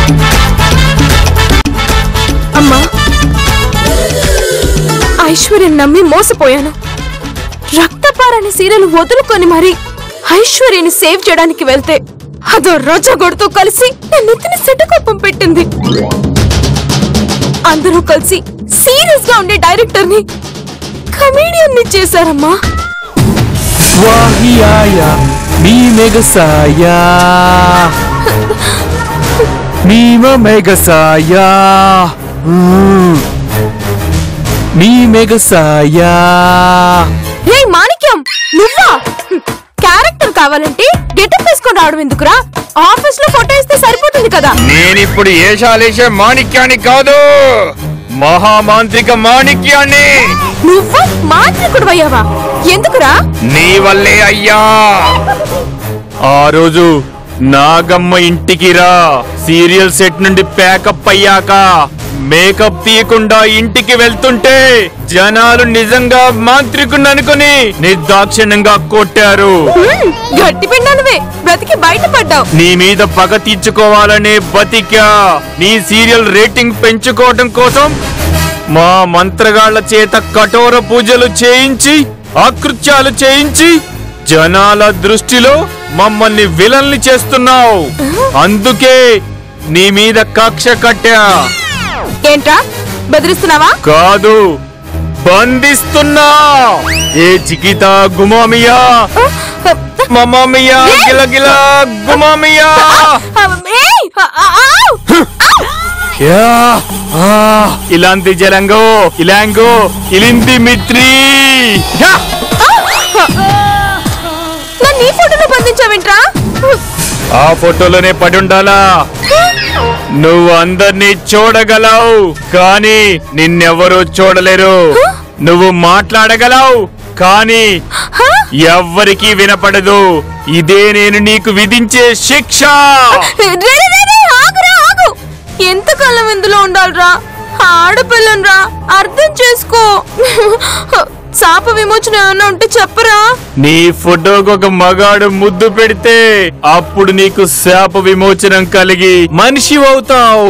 అమ్మా ఐశ్వర్యం నమ్మి మోసపోయాను రక్తపారని సీరియల్ వదులుకొని మరి ఐశ్వర్యని సేవ్ చేయడానికి వెళ్తే అదో రొచ్చగొడుతూ కలిసి నా నెత్తిన సెటకోపం పెట్టింది అందరూ కలిసి సీరియస్ గా ఉండే డైరెక్టర్ ని కమేడియన్ ని చేశారమ్మా వాహియాయ మీ మెగసాయా మీమ మెగసాయా మీ మెగసాయా రే మాణిక్యం నువ్వా క్యారెక్టర్ కావాలంటే గెటప్ వేసుకొని రావడం ఎందుకురా ఆఫీస్ లో ఫోటో ఇస్తే సరిపోతుంది కదా నేనిప్పుడు ఏషాలేసే మాణిక్యాన్ని కాదు మహామాంత్రిక మాణిక్యాన్ని నువ్వు మాంత్రికుడు అయ్యావా ఎందుకురా నీ వల్లే అయ్యా ఆ రోజు నాగమ్మ ఇంటికి రా సీరియల్ సెట్ నుండి ప్యాకప్ అయ్యాక మేకప్ తీయకుండా ఇంటికి వెళ్తుంటే జనాలు నిజంగా మాంత్రికుని అనుకుని నిర్దాక్షిణ్యంగా కొట్టారు హ్మ్, గట్టి పిండానువే బ్రతికి బయటపడ్డావు నీ మీద పగ తీర్చుకోవాలనే బతికా నీ సీరియల్ రేటింగ్ పెంచుకోవటం కోసం మా మంత్రగాళ్ల చేత కఠోర పూజలు చేయించి ఆకృత్యాలు చేయించి జనాల దృష్టిలో మమ్మల్ని విలన్లు చేస్తున్నావు అందుకే నీ మీద కక్ష కట్టా ఏంట్రా బెదిరిస్తున్నావా కాదు బంధిస్తున్నా ఏ చికిత గుమామియా మమామియా గిలగిల గుమామియా ఏయ్! ఆ, ఆ, ఆవ్! యా ఆ ఇలాంటి జలంగో ఇలాంగో ఇలింది మిత్రి యా! నన్ను ఈ ఫోటోలో బంధించావేంట్రా ఆ ఫోటోలోనే పడి ఉండాలా నువ్వు అందరినీ చూడగలవు కానీ నిన్నెవరూ చూడలేరు నువ్వు మాట్లాడగలవు కానీ ఎవ్వరికీ వినపడదు ఇదే నేను నీకు విధించే శిక్ష రే, రే, రే, రే, ఆగురా ఆగు ఎంతకాలం ఇందులో ఉండాలిరా ఆడపిల్లనరా అర్థం చేసుకో శాప విమోచన ఏమన్నా ఉంటే చెప్పరా నీ ఫోటోకు ఒక మగాడు ముద్దు పెడితే అప్పుడు నీకు శాప విమోచనం కలిగి మనిషి అవుతావు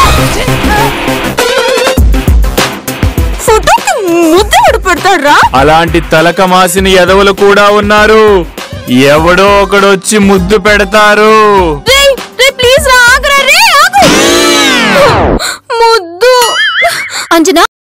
ఫోటోకి ముద్దు పెడతాడ్రా అలాంటి తలక మాసిన ఎదవలు కూడా ఉన్నారు ఎవడో ఒకడొచ్చి ముద్దు పెడతారు రే రే ప్లీజ్ రా ఆగురా రే ఆగు ముద్దు అంజనా